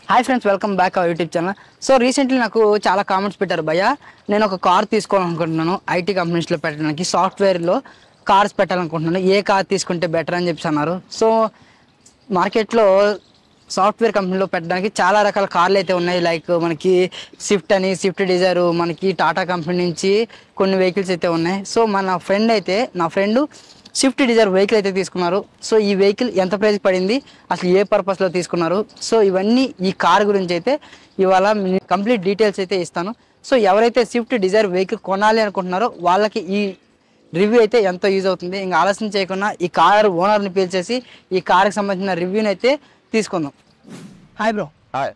Hi friends welcome back our YouTube channel so recently నాకు చాలా comments పెట్టారు భయ్య నేను ఒక కార్ తీసుకోవాలనుకుంటున్నాను ఐటీ కంపెనీస్లో పెట్టడానికి సాఫ్ట్వేర్లో కార్స్ పెట్టాలనుకుంటున్నాను ఏ కార్ తీసుకుంటే బెటర్ అని చెప్పి అన్నారు సో మార్కెట్లో సాఫ్ట్వేర్ కంపెనీలో పెట్టడానికి చాలా రకాల కార్లు అయితే ఉన్నాయి లైక్ మనకి స్విఫ్ట్ అని స్విఫ్ట్ డిజైర్ మనకి టాటా కంపెనీ నుంచి కొన్ని వెహికల్స్ అయితే ఉన్నాయి సో మన ఫ్రెండ్ అయితే నా ఫ్రెండ్ స్విఫ్ట్ డిజైర్ వెహికల్ అయితే తీసుకున్నారు సో ఈ వెహికల్ ఎంత ప్రైస్ పడింది అసలు ఏ పర్పస్లో తీసుకున్నారు సో ఇవన్నీ ఈ కార్ గురించి అయితే ఇవాళ కంప్లీట్ డీటెయిల్స్ అయితే ఇస్తాను సో ఎవరైతే స్విఫ్ట్ డిజైర్ వెహికల్ కొనాలి అనుకుంటున్నారో వాళ్ళకి ఈ రివ్యూ అయితే ఎంతో యూజ్ అవుతుంది ఇంకా ఆలస్యం చేయకుండా ఈ కార్ ఓనర్ని పిలిచేసి ఈ కార్కి సంబంధించిన రివ్యూని అయితే తీసుకుందాం హాయ్ బ్రో హాయ్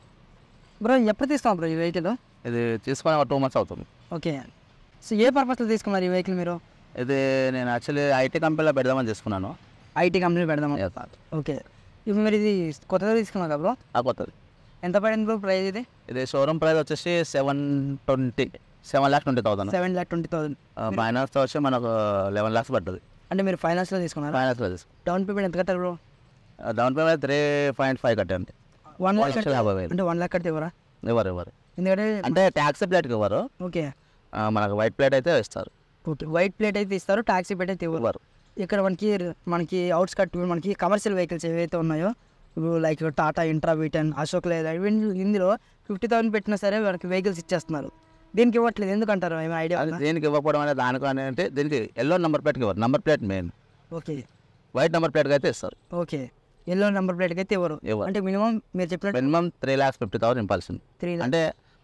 బ్రో ఎప్పుడు తీసుకున్నాం బ్రో ఈ వెహికల్ ఇది తీసుకొని ఒక టూ మంత్స్ అవుతుంది ఓకే సో ఏ పర్పస్లో తీసుకున్నారు ఈ వెహికల్ మీరు ఇది నేను యాక్చువల్లీ ఐటీ కంపెనీలో పెడదామని తీసుకున్నాను ఐటీ కంపెనీ పెడదాం Yes. ఓకే ఇప్పుడు మీరు ఇది కొత్తగా తీసుకున్నారు కదా బ్రో ఆ కొత్తది ఎంత పడింది బ్రో ప్రైస్ ఇది ఇది షోరూమ్ ప్రైస్ వచ్చేసి seven twenty seven lakh twenty thousand seven lakh twenty thousand ఫైనాన్స్తో వచ్చి మనకు లెవెన్ ల్యాక్స్ పడుతుంది అంటే మీరు ఫైనాన్స్లో తీసుకున్నారా ఫైనాన్స్లో తీసుకు డౌన్ పేమెంట్ ఎంత కట్టారు bro down payment three point five కట్టండి వన్ ల్యాక్ లక్షల యాభై వేలు అంటే వన్ ల్యాక్ కడితే ఇవ్వరా ఎవరు ఎవరు ఎందుకంటే అంటే ట్యాక్సీ ప్లేట్కి ఇవ్వరు ఓకే ఆ, మనకు వైట్ ప్లేట్ అయితే ఇస్తారు ఓకే వైట్ ప్లేట్ అయితే ఇస్తారు టాక్సీ ప్లేట్ అయితే ఇవ్వరు ఇవ్వరు ఇక్కడ మనకి మనకి అవుట్స్ కట్ మనకి కమర్షియల్ వెహికల్స్ ఏవైతే ఉన్నాయో ఇప్పుడు లైక్ టాటా ఇంట్రా వీటన్ అశోక్ లేదా ఇవన్నీ ఇందులో ఫిఫ్టీ థౌసండ్ పెట్టినా సరే మనకి వెహికల్స్ ఇచ్చేస్తున్నారు దీనికి ఇవ్వట్లేదు ఎందుకంటారు ఏమైనా ఐడియా అది దీనికి ఇవ్వకపోవడం అనేది దానికి అంటే దీనికి ఎల్లో నెంబర్ ప్లేట్కి ఇవ్వరు number plate main okay white number ప్లేట్కి అయితే ఇస్తారు ఓకే ఎల్లో నెంబర్ ప్లేట్కి అయితే ఇవ్వరు ఇవ్వరు. అంటే మినిమం మీరు చెప్పినట్టు minimum three lakhs fifty thousand ఇంపాల్సింది త్రీ అంటే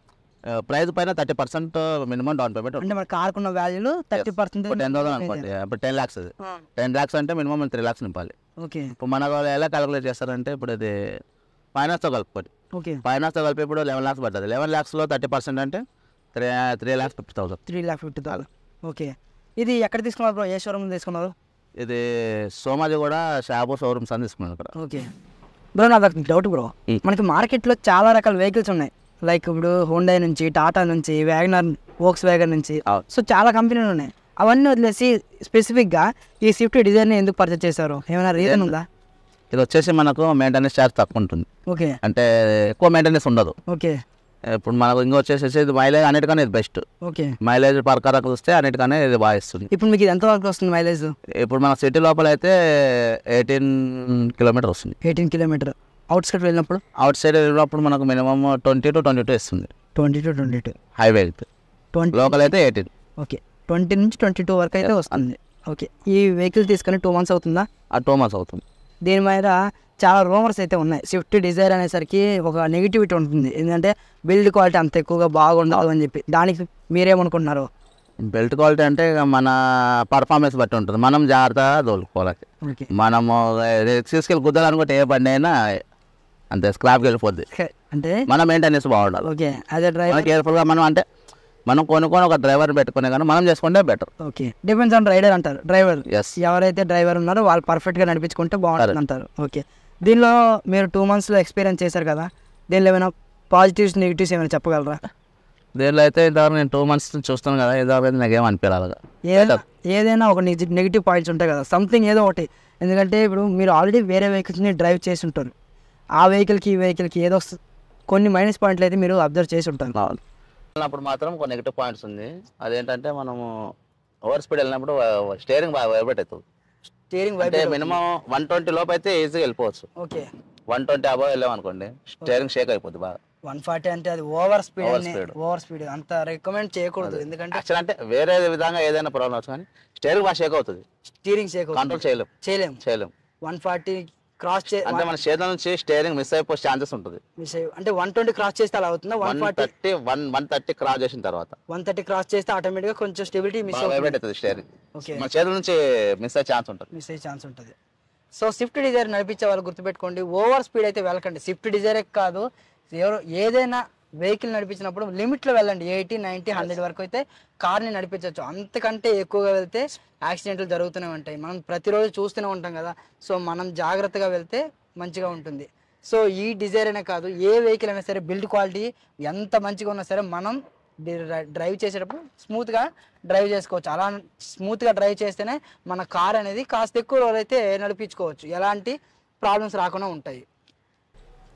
ప్రైస్ పైన thirty percent minimum down payment అంటే మన కార్కున్న వాల్యూలో థర్టీ పర్సెంట్ టెన్ థౌసండ్ అనుకోండి ఇప్పుడు టెన్ ల్యాక్స్ అది టెన్ ల్యాక్స్ అంటే మినిమం త్రీ ల్యాక్స్ నింపాలి ఓకే ఇప్పుడు మన వాళ్ళు ఎలా క్యాలిక్యులేట్ చేస్తారంటే ఇప్పుడు ఇది ఫైనాన్స్తో కలుపుకోండి ఓకే ఫైనాన్స్తో కలిపి ఇప్పుడు లెవెన్ ల్యాక్స్ పడుతుంది లెవెన్ ల్యాక్స్లో థర్టీ పర్సెంట్ అంటే three three lakhs fifty thousand three lakh fifty thousand okay ఇది ఎక్కడ తీసుకున్నారు బ్రో ఏ షోరూమ్ తీసుకున్నారు ఇది సోమాజి కూడా షాబో షోరూమ్స్ అని తీసుకున్నాను ఇక్కడ ఓకే బ్రో నాకు ఒక డౌట్ బ్రో మనకి మార్కెట్లో చాలా రకాల వెహికల్స్ ఉన్నాయి లైక్ ఇప్పుడు హోండా నుంచి టాటా నుంచి వ్యాగనర్ వోక్స్ వ్యాగన్ నుంచి అవును. సో చాలా కంపెనీలు ఉన్నాయి అవన్నీ వదిలేసి స్పెసిఫిక్గా ఈ స్విఫ్ట్ డిజైన్ ఎందుకు పర్చేస్ చేశారు ఏమైనా రీజన్ ఉందా ఇది వచ్చేసి మనకు మెయింటెనెన్స్ ఛార్జ్ తక్కువ ఉంటుంది ఓకే అంటే ఎక్కువ మెయింటెనెన్స్ ఉండదు ఓకే ఇప్పుడు మనకు ఇంకో వచ్చేసి ఇది మైలేజ్ అన్నిటికన్నా ఇది బెస్ట్ ఓకే మైలేజ్ ప్రకారం చూస్తే అన్నిటికన్నా ఇది బాగా ఇస్తుంది ఇప్పుడు మీకు ఇది ఎంత వరకు వస్తుంది మైలేజ్ ఇప్పుడు మన సిటీ లోపల అయితే ఎయిటీన్ కిలోమీటర్ వస్తుంది ఎయిటీన్ కిలోమీటర్ అవుట్స్కట్ వెళ్ళినప్పుడు అవుట్ సైడ్ వెళ్ళినప్పుడు మనకు minimum twenty to twenty two ఇస్తుంది twenty to twenty two highway అయితే ట్వంటీ లోకల్ అయితే ఎయిటీన్ ఓకే ట్వంటీ నుంచి ట్వంటీ టూ వరకు అయితే వస్తుంది ఓకే ఈ వెహికల్ తీసుకొని టూ మంత్స్ అవుతుందా ఆ టూ మంత్స్ అవుతుంది దీని మీద చాలా రూమర్స్ అయితే ఉన్నాయి స్విఫ్ట్ డిజైర్ అనేసరికి ఒక నెగిటివిటీ ఉంటుంది ఎందుకంటే బిల్డ్ క్వాలిటీ అంత ఎక్కువగా బాగుండదు అని చెప్పి దానికి మీరేమనుకుంటున్నారు బెల్ట్ క్వాలిటీ అంటే ఇక మన పర్ఫార్మెన్స్ బట్టి ఉంటుంది మనం జాగ్రత్తగా తోలుకోవాలి ఓకే మనము తీసుకెళ్ళి కుదరాలనుకుంటే ఏ బండి అయినా అంతే స్క్రాప్కి వెళ్ళిపోద్ది అంటే మన మెయింటెనెన్స్ బాగుండాలి ఓకే అదే మనం డ్రైవర్ కేర్ఫుల్గా మనం అంటే మనం కొనుక్కొని ఒక డ్రైవర్ పెట్టుకునే కానీ మనం చేసుకుంటే better okay depends on rider అంటారు డ్రైవర్ ఎస్ ఎవరైతే డ్రైవర్ ఉన్నారో వాళ్ళు పర్ఫెక్ట్గా నడిపించుకుంటే బాగుంటుంది అంటారు ఓకే దీనిలో మీరు టూ మంత్స్లో ఎక్స్పీరియన్స్ చేశారు కదా దీనిలో ఏమైనా పాజిటివ్స్ నెగిటివ్స్ ఏమైనా చెప్పగలరా దీనిలో అయితే ఇంతవరకు నేను టూ మంత్స్ చూస్తాను కదా ఇంతవరకు అయితే నాకేం అనిపించాలి ఏదైనా ఏదైనా ఒక నెగిటివ్ పాయింట్స్ ఉంటాయి కదా సంథింగ్ ఏదో ఒకటి ఎందుకంటే ఇప్పుడు మీరు ఆల్రెడీ వేరే వెహికల్స్ని డ్రైవ్ చేసి ఉంటారు ఆ వెహికల్కి ఈ వెహికల్కి ఏదో స- కొన్ని మైనస్ పాయింట్లు అయితే మీరు అబ్జర్వ్ చేసి ఉంటారు వెళ్ళినప్పుడు మాత్రం కొన్ని నెగిటివ్ పాయింట్స్ ఉంది అదేంటంటే మనము ఓవర్ స్పీడ్ వెళ్ళినప్పుడు స్టేరింగ్ బాగా వైబ్రేట్ అవుతుంది స్టీరింగ్ అంటే మినిమం వన్ ట్వంటీ లోపు అయితే ఈజీగా వెళ్ళిపోవచ్చు ఓకే వన్ ట్వంటీ అబవ్ వెళ్ళాం అనుకోండి స్టేరింగ్ షేక్ అయిపోద్ది బాగా వన్ ఫార్టీ అంటే అది over speed Over speed. Over speed అంత రికమెండ్ చేయకూడదు ఎందుకంటే యాక్చువల్ అంటే వేరే విధంగా ఏదైనా ప్రాబ్లం వచ్చు కానీ స్టేరింగ్ బాగా షేక్ అవుతుంది స్టీరింగ్ చేయకూడదు కంట్రోల్ చేయలేం చేయలేం చేయలేం వన్ ఫార్టీ క్రాస్ చే అంటే మన చేతుల నుంచి స్టేరింగ్ మిస్ అయిపోయే ఛాన్సెస్ ఉంటుంది మిస్ అయ్యి- అంటే వన్ ట్వంటీ క్రాస్ చేస్తే అలా అవుతుందా one one forty thirty one one thirty cross చేసిన తర్వాత వన్ థర్టీ క్రాస్ చేస్తే ఆటోమేటిక్గా కొంచెం స్టెబిలిటీ మిస్ బాగా వైబ్రేట్ అవుతుంది స్టేరింగ్ ఓకే మన చేతుల నుంచి మిస్ అయ్యే ఛాన్స్ ఉంటుంది మిస్ అయ్యే ఛాన్స్ ఉంటుంది సో స్విఫ్ట్ డిజైర్ నడిపించే వాళ్ళు గుర్తుపెట్టుకోండి ఓవర్ స్పీడ్ అయితే వెళ్ళకండి స్విఫ్ట్ డిజైరే కాదు ఎవరు ఏదైనా వెహికల్ నడిపించినప్పుడు లిమిట్లో వెళ్ళండి ఎయిటీ నైంటీ హండ్రెడ్ వరకు అయితే కార్ని నడిపించవచ్చు అంతకంటే ఎక్కువగా వెళ్తే యాక్సిడెంట్లు జరుగుతూనే ఉంటాయి మనం ప్రతిరోజు చూస్తూనే ఉంటాం కదా సో మనం జాగ్రత్తగా వెళ్తే మంచిగా ఉంటుంది సో ఈ డిజైర్ అనే కాదు ఏ వెహికల్ అయినా సరే బిల్డ్ క్వాలిటీ ఎంత మంచిగా ఉన్నా సరే మనం డి- డ్రైవ్ చేసేటప్పుడు స్మూత్గా డ్రైవ్ చేసుకోవచ్చు అలా స్మూత్గా డ్రైవ్ చేస్తేనే మన కార్ అనేది కాస్త ఎక్కువ రోజులు అయితే నడిపించుకోవచ్చు ఎలాంటి ప్రాబ్లమ్స్ రాకుండా ఉంటాయి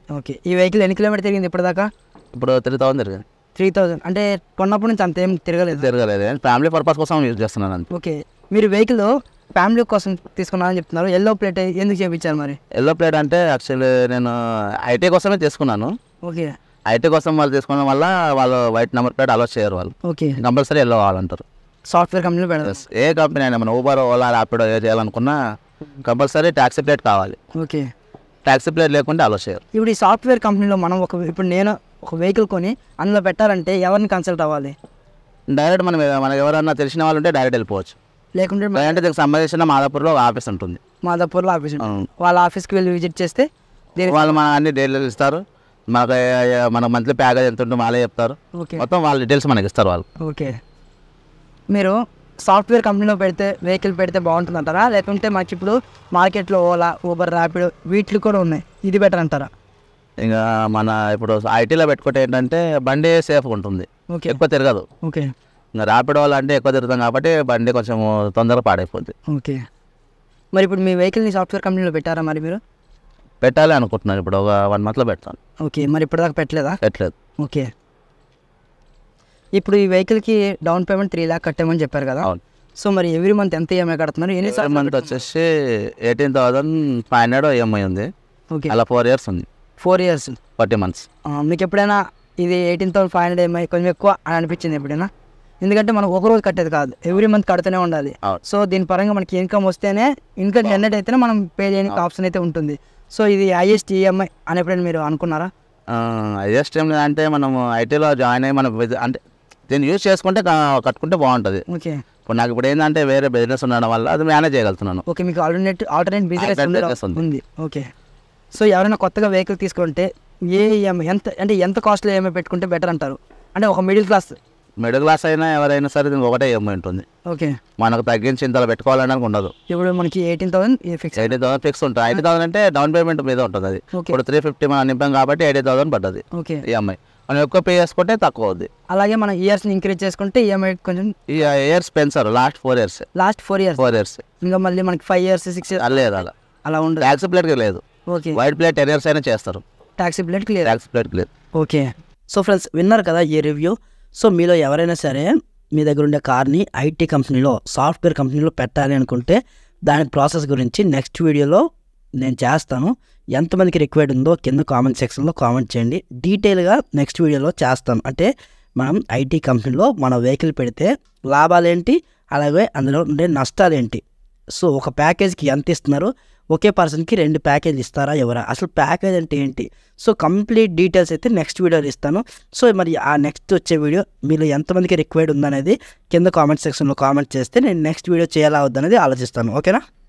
ఓకే ఈ వెహికల్ ఎన్ని కిలోమీటర్ తిరిగింది ఇప్పటిదాకా ఇప్పుడు త్రీ థౌసండ్ తిరిగింది త్రీ థౌజండ్ అంటే కొన్నప్పటి నుంచి అంత ఏం తిరగలేదు తిరగలేదు ఫ్యామిలీ పర్పస్ కోసం యూజ్ చేస్తున్నాను అంతే ఓకే మీరు వెహికల్ ఫ్యామిలీ కోసం తీసుకున్నారని చెప్తున్నారు ఎల్లో ప్లేట్ ఎందుకు చేయించారు మరి ఎల్లో ప్లేట్ అంటే యాక్చువల్లీ నేను ఐటీ కోసమే తీసుకున్నాను ఓకే ఐటీ కోసం వాళ్ళు తీసుకోవడం వల్ల వాళ్ళు వైట్ నెంబర్ ప్లేట్ అలో చేయరు వాళ్ళు ఓకే కంపల్సరీ ఎల్లో కావాలంటారు సాఫ్ట్వేర్ కంపెనీలో పెడదాం Yes. ఏ కంపెనీ అయినా మన ఊబర్ ఓలా ర్యాపిడో ఏ చేయాలనుకున్నా కంపల్సరీ ట్యాక్సీ ప్లేట్ కావాలి ఓకే ట్యాక్సీ ప్లేట్ లేకుంటే అలో చేయరు ఇప్పుడు ఈ సాఫ్ట్వేర్ కంపెనీలో మనం ఒక ఇప్పుడు నేను ఒక వెహికల్ కొని అందులో పెట్టాలంటే ఎవరిని కన్సల్ట్ అవ్వాలి డైరెక్ట్ మనం మనకు ఎవరన్నా తెలిసిన వాళ్ళు ఉంటే డైరెక్ట్ వెళ్ళిపోవచ్చు లేకుంటే మన లేదంటే దీనికి సంబంధించిన మాదాపూర్లో ఒక ఆఫీస్ ఉంటుంది మాదాపూర్లో ఆఫీస్ ఉంటుంది. అవును. వాళ్ళ ఆఫీస్కి వెళ్ళి విజిట్ చేస్తే దీని వాళ్ళు మన అన్ని డీటెయిల్స్ ఇస్తారు మనకు ఏ- మన మంత్లీ ప్యాకేజ్ ఎంత ఉంటుందో వాళ్ళే చెప్తారు ఓకే మొత్తం వాళ్ళ డీటెయిల్స్ మనకి ఇస్తారు వాళ్ళు ఓకే మీరు సాఫ్ట్వేర్ కంపెనీలో పెడితే వెహికల్ పెడితే బాగుంటుంది అంటారా లేకుంటే మాకు ఇప్పుడు మార్కెట్లో ఓలా ఊబర్ ర్యాపిడో వీటిలు కూడా ఉన్నాయి ఇది బెటర్ అంటారా ఇంకా మన ఇప్పుడు ఐటీలో పెట్టుకుంటే ఏంటంటే బండి సేఫ్గా ఉంటుంది ఓకే ఎక్కువ తిరగదు ఓకే ఇంకా ర్యాపిడో వాళ్ళు అంటే ఎక్కువ తిరుగుతాం కాబట్టి బండి కొంచెం తొందరగా పాడైపోద్ది ఓకే మరి ఇప్పుడు మీ వెహికల్ని సాఫ్ట్వేర్ కంపెనీలో పెట్టారా మరి మీరు పెట్టాలి అనుకుంటున్నాను ఇప్పుడు ఒక వన్ మంత్లో పెడతాను ఓకే మరి ఇప్పటిదాకా పెట్టలేదా పెట్టలేదు ఓకే ఇప్పుడు ఈ వెహికల్కి డౌన్ పేమెంట్ త్రీ ల్యాక్ కట్టామని చెప్పారు కదా అవును సో మరి ఎవ్రీ మంత్ ఎంత ఈఎంఐ కడుతున్నారు ఎన్ని ఎవ్రీ మంత్ వచ్చేసి eighteen thousand five hundred EMI ఉంది ఓకే అలా ఫోర్ ఇయర్స్ ఉంది ఫోర్ ఇయర్స్ ఫార్టీ మంత్స్ మీకు ఎప్పుడైనా ఇది eighteen thousand five hundred EMI కొంచెం ఎక్కువ అని అనిపించింది ఎప్పుడైనా ఎందుకంటే మనం ఒక రోజు కట్టేది కాదు ఎవ్రీ మంత్ కడుతూనే ఉండాలి అవును. సో దీని పరంగా మనకి ఇన్కమ్ వస్తేనే ఇన్కమ్ జనరేట్ అయితేనే మనం పే చేయడానికి ఆప్షన్ అయితే ఉంటుంది సో ఇది హైయెస్ట్ ఈఎంఐ అని ఎప్పుడైనా మీరు అనుకున్నారా హైయెస్ట్ ఏం లేదంటే మనం ఐటీలో జాయిన్ అయ్యి మనం విజ- అంటే దీన్ని యూజ్ చేసుకుంటే క- కట్టుకుంటే బాగుంటుంది ఓకే ఇప్పుడు నాకు ఇప్పుడు ఏంటంటే వేరే బిజినెస్ ఉండడం వల్ల అది మేనేజ్ చేయగలుగుతున్నాను ఓకే మీకు alternate alternate business Alternate business ఉంది. ఉంది ఓకే సో ఎవరైనా కొత్తగా వెహికల్ తీసుకుంటే ఏ ఈఎంఐ ఎంత అంటే ఎంత కాస్ట్లో ఈఎంఐ పెట్టుకుంటే బెటర్ అంటారు అంటే ఒక మిడిల్ క్లాస్ మిడిల్ క్లాస్ అయినా ఎవరైనా సరే దీనికి ఒకటే ఈఎంఐ ఉంటుంది ఓకే మనకు తగ్గించి ఇంతలో పెట్టుకోవాలనడానికి ఉండదు ఇప్పుడు మనకి eighteen thousand fix eighty thousand fix ఉంటుంది ఎయిటీ థౌసండ్ అంటే డౌన్ పేమెంట్ మీద ఉంటుంది అది ఓకే ఇప్పుడు త్రీ ఫిఫ్టీ మనం నింపాం కాబట్టి ఎయిటీ థౌసండ్ పడ్డది ఓకే ఈఎంఐ మనం ఎక్కువ పే చేసుకుంటే తక్కువ అవుద్ది అలాగే మనం ఇయర్స్ని ఇంక్రీజ్ చేసుకుంటే ఈఎంఐ కొంచెం ఈ ఇయర్స్ పెంచారు last four years last four years four years ఇంకా మళ్ళీ మనకి ఫైవ్ ఇయర్స్ సిక్స్ ఇయర్స్ లేదు అలా అలా ఉండదు ట్యాక్సీ ప్లేట్కి లేదు okay white plate ten years అయినా చేస్తారు ట్యాక్సీ ప్లేట్ క్లియర్ ట్యాక్సీ ప్లేట్కి లేదు ఓకే సో ఫ్రెండ్స్ విన్నారు కదా ఈ రివ్యూ సో మీలో ఎవరైనా సరే మీ దగ్గర ఉండే కార్ని ఐటీ కంపెనీలో సాఫ్ట్వేర్ కంపెనీలో పెట్టాలి అనుకుంటే దాని ప్రాసెస్ గురించి నెక్స్ట్ వీడియోలో నేను చేస్తాను ఎంతమందికి రిక్వైర్డ్ ఉందో కింద కామెంట్ సెక్షన్లో కామెంట్ చేయండి డీటెయిల్గా నెక్స్ట్ వీడియోలో చేస్తాను అంటే మనం ఐటీ కంపెనీలో మన వెహికల్ పెడితే లాభాలేంటి అలాగే అందులో ఉండే నష్టాలేంటి సో ఒక ప్యాకేజ్కి ఎంత ఇస్తున్నారు ఒకే పర్సన్కి రెండు ప్యాకేజ్ ఇస్తారా ఎవరా అసలు ప్యాకేజ్ అంటే ఏంటి సో కంప్లీట్ డీటెయిల్స్ అయితే నెక్స్ట్ వీడియోలో ఇస్తాను సో మరి ఆ నెక్స్ట్ వచ్చే వీడియో మీరు ఎంతమందికి రిక్వైర్డ్ ఉందనేది కింద కామెంట్ సెక్షన్లో కామెంట్ చేస్తే నేను నెక్స్ట్ వీడియో చేయాలా వద్దనేది ఆలోచిస్తాను ఓకేనా